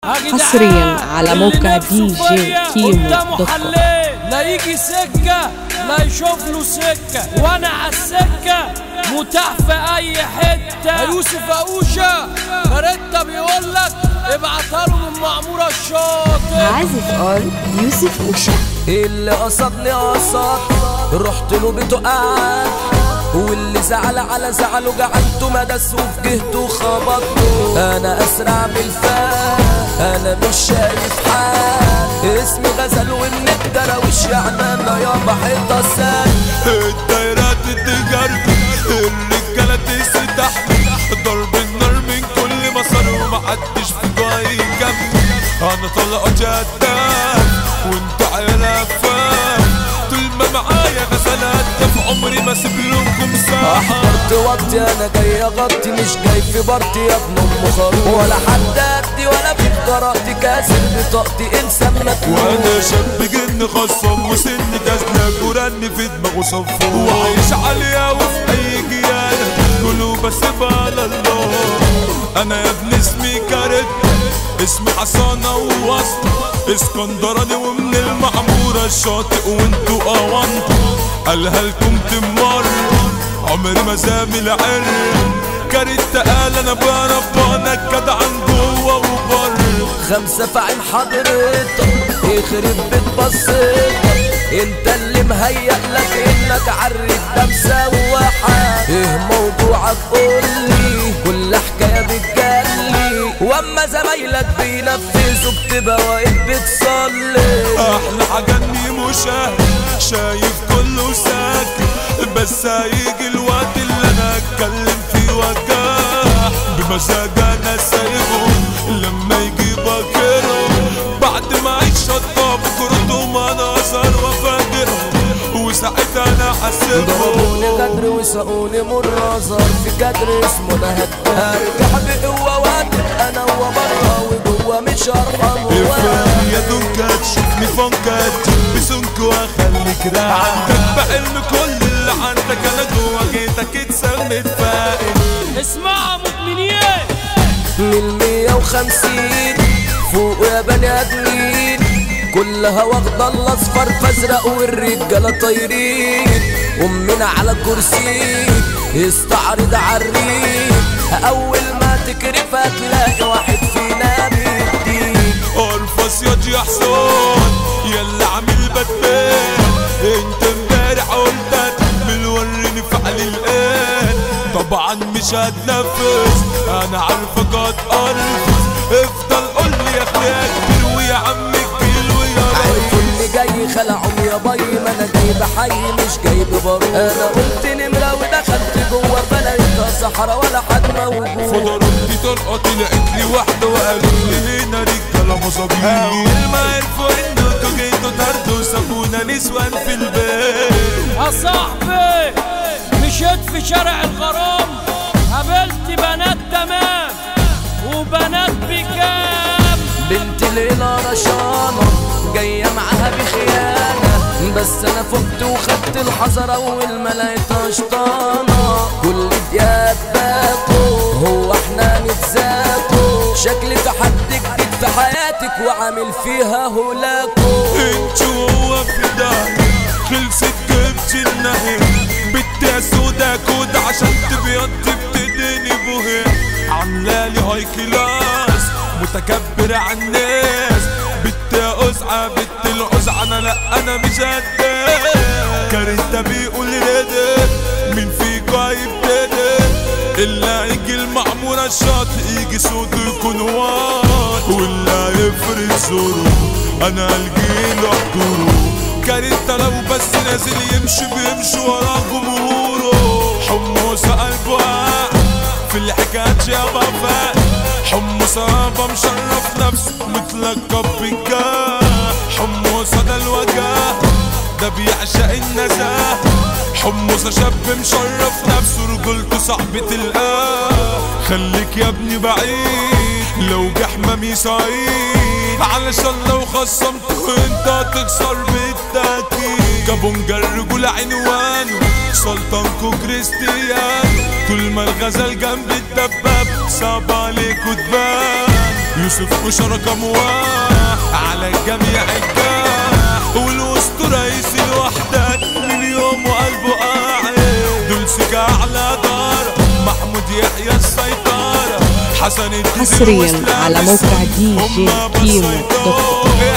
حصريا على موقع دي جي كيمو دوت كوم لا يجي سكة لا يشوف له سكة وانا عالسكة متاح في اي حتة يوسف اقوشة كاريتا بيقول لك ابعتها له من معمورة الشاطئ عازف اون يوسف اوشا اللي قصدني قصد رحت له بيته قعد واللي زعل على زعله جعلته ما دس وفي جهته خبطته انا اسرع بالفعل انا مش شايف حال اسمي غزل ومن الدراويش يعني انا يابا حيطه سال الدايرات تجربي الرجالة تستحمل ضرب النار من كل مسار ومحدش في جاي يكمل انا طلقة جدام وانت عيال افام طول ما معايا غزلات في عمري ما اسيب لكم ساعة احضرت وقتي انا جاي اغطي مش جاي في بارتي يا ابن ام خروف ولا حد قدي ولا في قراءتي كاسر بطاقتي انسان مكروه وانا شاب جن خصم وسن جزلك ورن في دماغه صفور وعايش عليها وفي اي جيانة كله بسيبها على الله انا يا ابن اسمي كارت اسمي حصانة ووسط اسكندراني ومن المعمورة الشاطئ وانتو اوانطو قالها لكم تمر عمري ما زامي العلم كارت قال انا بربانك جدعان جوه وبره خمسة في عين حضرتك يخرب بيت بصيتك انت اللي مهيأ لك انك عالريت ده مسوحة ايه موضوعك قولي كل حكاية بتجلي واما زمايلك بينفذوا بتبقى واقف بتصلي احلى حاجة اني مشاهد شايف كله ساكت بس هيجي الوقت اللي انا اتكلم فيه وجاه بمزاج انا سايبه لما يجي بكره بعد ما اعيش شطاب كرتهم انا اثر وفاجرهم وساعتها انا ضربوني حسيبهم غدر وسقوني مر ظهر في كدر اسمه نهد هرجع بقوة وقت انا وبره وجوه مش هرحم افهم يا دونكا تشوفني فانكا بسنك واخليك راعي عندك بعلم كل اللي عندك انا جوا جيتك اتسمت فاقد اسمعوا مؤمنين من المية وخمسين فوق يا بني ادمين كلها واخدة الاصفر فازرق والرجالة طايرين امنا على كرسي استعرض عالريق اول ما تكرف هتلاقي واحد فينا بيديك ارفس يا جي حسون يلا عامل بتبان انت امبارح قلت من وريني فعل الان طبعا مش هتنفذ انا عارفك هتقرفز افضل قول لي يا اخويا كبير ويا عم كبير ويا عارف ريس اللي جاي خلعهم يا باي ما انا جاي بحي مش جاي ببارود انا قلت نمرة ودخلت جوه فلقيتها صحرا ولا حد موجود فضربتي طلقة طلعت لي واحدة وقالت لي هنا رجالة مصابين أول ما عرفوا إنكوا جيتوا طردوا سابونا نسوان في البيت يا صاحبي مشيت في شارع الغرام قابلت بنات تمام وبنات بكام بنت ليلى رشانة جاية معاها بخيانة بس انا فقت وخدت الحذر اول ما لقيتها شطانة كل دياب باكو هو احنا نتذاكو شكلي في حد جديد في حياتك وعامل فيها هولاكو انت وهو في داهية خلصت جبت النهي بدي سودا كود عشان تبيض تبتديني بوهي عاملالي هاي كلاس متكبر عن الناس بدي أزعة بدي العزعة انا لا انا مش قدام كارنتا بيقول ريدي مين فيكو هيبتدي اللي هيجي المعمورة الشاطئ يجي صوته يكون واضح واللي هيفرد زوره انا الجيل احضره كارنتا لو بس نازل يمشي بيمشي ورا جمهوره حمص قلبه قاعد في الحكايات يا بابا حمص بابا مشرف نفسه متلقب بالجاه حمص ده الوجاه ده بيعشق النزاهة حمص شاب مشرف نفسه رجولته صعب تلقاه خليك يا ابني بعيد لو جحمامي سعيد علشان لو خصمته انت هتخسر بالتأكيد كابونجا الرجولة عنوانه سلطانكو كريستيانو طول ما الغزل جنب الدباب صعب عليكوا تبان يوسف وش رقم واحد على الجميع الجاح والاسطى رئيس الوحدات من يوم وقلبه قاعد دول سكة على دار محمود يحيى السيطرة حسن الدين حصرياً على موقع دي جي كيمو دوت كوم.